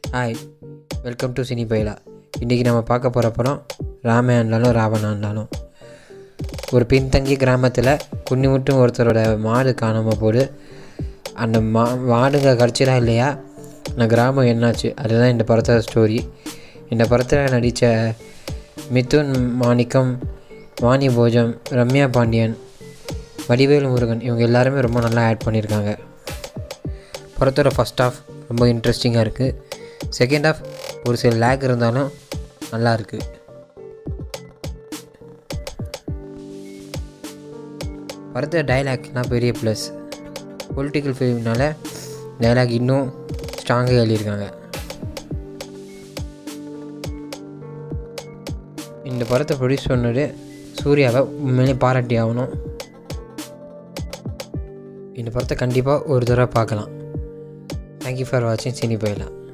hi welcome to cine பைலா இன்றைக்கி நம்ம பார்க்க போகிற படம் ராமையாண்டாலும் ராவணாண்டாலும் ஒரு பின்தங்கிய கிராமத்தில் குன்னிமுட்டும் ஒருத்தரோட மாடு காணாமல் போடு அந்த மா மாடுங்க கடிச்சிடா இல்லையா அந்த கிராமம் என்னாச்சு அதுதான் இந்த படத்தோட ஸ்டோரி இந்த படத்தில் நடித்த மிதுன் மாணிக்கம் வாணி போஜம் ரம்யா பாண்டியன் வடிவேலு முருகன் இவங்க எல்லாருமே ரொம்ப நல்லா ஆட் பண்ணியிருக்காங்க படத்தோட ஃபஸ்ட் ஆஃப் ரொம்ப இன்ட்ரெஸ்டிங்காக இருக்குது செகண்ட் ஆஃப் ஒரு சில லேக் இருந்தாலும் நல்லா இருக்குது படத்தோட டைலாக்லாம் பெரிய ப்ளஸ் பொலிட்டிக்கல் ஃபிலிம்னால டைலாக் இன்னும் ஸ்ட்ராங்காக எழுதியிருக்காங்க இந்த படத்தை ப்ரொடியூஸ் பண்ணது சூர்யாவை உண்மையிலே பாராட்டி ஆகணும் இந்த படத்தை கண்டிப்பாக ஒரு தடவை பார்க்கலாம் தேங்க்யூ ஃபார் வாட்சிங் சினி பைலா